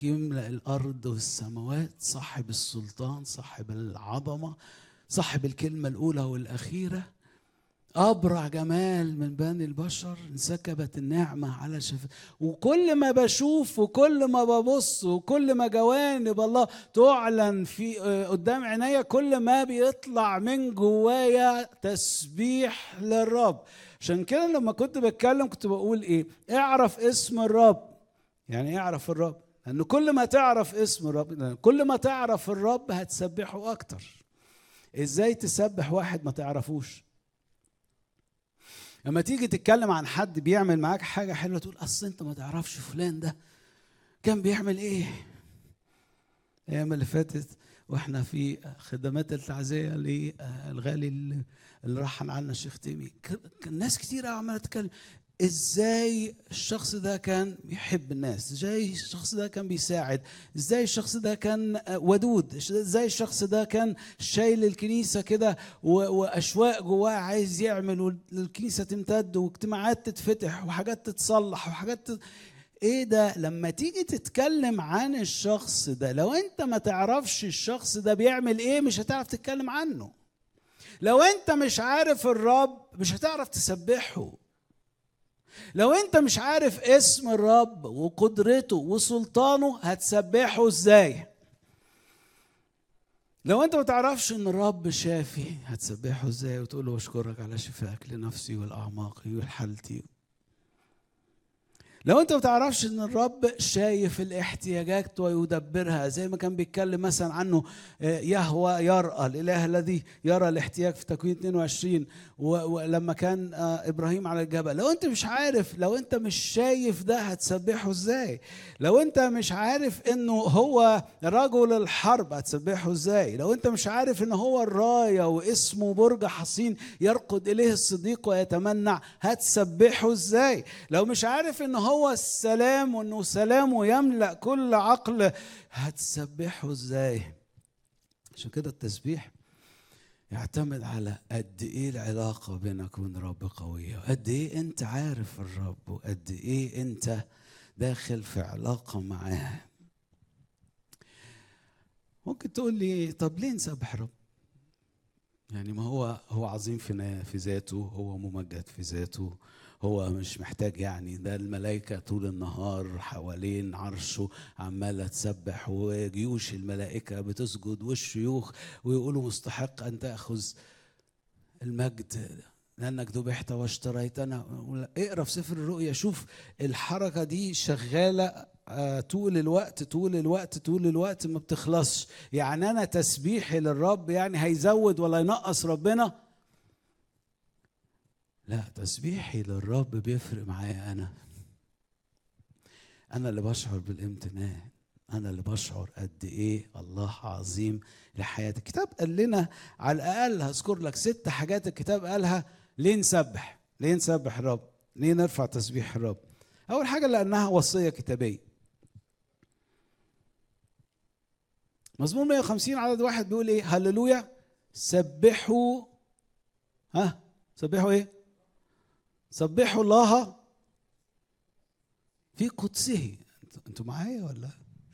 يملأ الأرض والسماوات صاحب السلطان صاحب العظمة صاحب الكلمة الأولى والأخيرة أبرع جمال من بني البشر انسكبت النعمة على شفاء وكل ما بشوف وكل ما ببص وكل ما جوانب الله تعلن في قدام عينيا كل ما بيطلع من جوايا تسبيح للرب عشان كده لما كنت بتكلم كنت بقول ايه اعرف اسم الرب يعني اعرف الرب لان كل ما تعرف اسم الرب كل ما تعرف الرب هتسبحه اكتر ازاي تسبح واحد ما تعرفوش لما تيجي تتكلم عن حد بيعمل معاك حاجة حلوة تقول أصل أنت ما تعرفش فلان ده كان بيعمل إيه؟ الأيام اللي فاتت وإحنا في خدمات التعزية للغالي اللي راح عنا الشيخ تيمي كان ناس كتير عمالة تتكلم ازاي الشخص ده كان بيحب الناس ازاي الشخص ده كان بيساعد ازاي الشخص ده كان ودود ازاي الشخص ده كان شايل الكنيسه كده واشواق جواه عايز يعمل والكنيسه تمتد واجتماعات تتفتح وحاجات تتصلح وحاجات تت... ايه ده لما تيجي تتكلم عن الشخص ده لو انت ما تعرفش الشخص ده بيعمل ايه مش هتعرف تتكلم عنه لو انت مش عارف الرب مش هتعرف تسبحه لو انت مش عارف اسم الرب وقدرته وسلطانه هتسبحه ازاي لو انت ما تعرفش ان الرب شافي هتسبحه ازاي وتقول له اشكرك على شفائك لنفسي والاعماقي وحالتي لو انت ما تعرفش ان الرب شايف الاحتياجات ويدبرها زي ما كان بيتكلم مثلا عنه يهوى يرى الاله الذي يرى الاحتياج في تكوين 22 ولما كان ابراهيم على الجبل لو انت مش عارف لو انت مش شايف ده هتسبحه ازاي لو انت مش عارف انه هو رجل الحرب هتسبحه ازاي لو انت مش عارف ان هو الرايه واسمه برج حصين يرقد اليه الصديق ويتمنع هتسبحه ازاي لو مش عارف ان هو السلام وانه سلامه يملا كل عقل هتسبحه ازاي عشان كده التسبيح يعتمد على قد ايه العلاقة بينك وبين الرب قوية وقد ايه انت عارف الرب وقد ايه انت داخل في علاقة معاه ممكن تقول لي طب ليه نسبح الرب يعني ما هو هو عظيم في في ذاته هو ممجد في ذاته هو مش محتاج يعني ده الملائكة طول النهار حوالين عرشه عمالة تسبح وجيوش الملائكة بتسجد والشيوخ ويقولوا مستحق أن تأخذ المجد لأنك ذبحت واشتريتنا اقرا في سفر الرؤيا شوف الحركة دي شغالة طول الوقت طول الوقت طول الوقت ما بتخلصش يعني أنا تسبيحي للرب يعني هيزود ولا ينقص ربنا لا تسبيحي للرب بيفرق معايا انا انا اللي بشعر بالامتنان انا اللي بشعر قد ايه الله عظيم لحياتي الكتاب قال لنا على الاقل هذكر لك ست حاجات الكتاب قالها ليه نسبح ليه نسبح الرب ليه نرفع تسبيح الرب اول حاجه لانها وصيه كتابيه مزمور 150 عدد واحد بيقول ايه هللويا سبحوا ها سبحوا ايه سبحوا الله في قدسه انتوا معايا ولا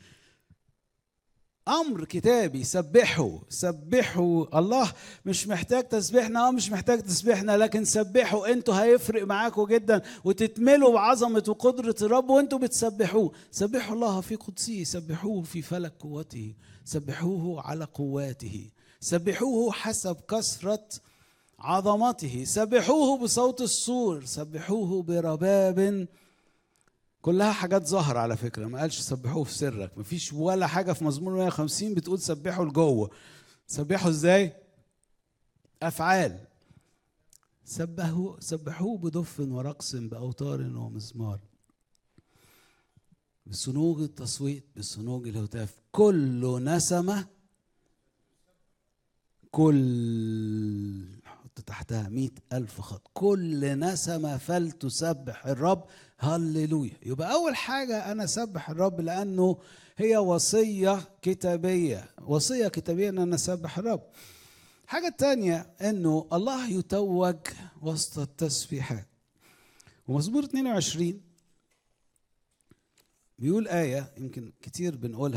امر كتابي سبحوا سبحوا الله مش محتاج تسبيحنا اه مش محتاج تسبيحنا لكن سبحوا انتوا هيفرق معاكم جدا وتتملوا بعظمه وقدره الرب وانتوا بتسبحوه سبحوا الله في قدسه سبحوه في فلك قوته سبحوه على قواته سبحوه حسب كثره عظمته سبحوه بصوت السور سبحوه برباب كلها حاجات ظاهرة على فكرة ما قالش سبحوه في سرك مفيش ولا حاجة في مزمور 150 بتقول سبحوا لجوه سبحوا ازاي أفعال سبحوا سبحوه بدف ورقص بأوتار ومزمار بصنوج التصويت بصنوج الهتاف كل نسمة كل حط تحتها مئة ألف خط كل نسمة فلتسبح الرب هللويا يبقى أول حاجة أنا أسبح الرب لأنه هي وصية كتابية وصية كتابية أن أنا أسبح الرب حاجة تانية أنه الله يتوج وسط التسبيحات ومزمور 22 بيقول آية يمكن كتير بنقولها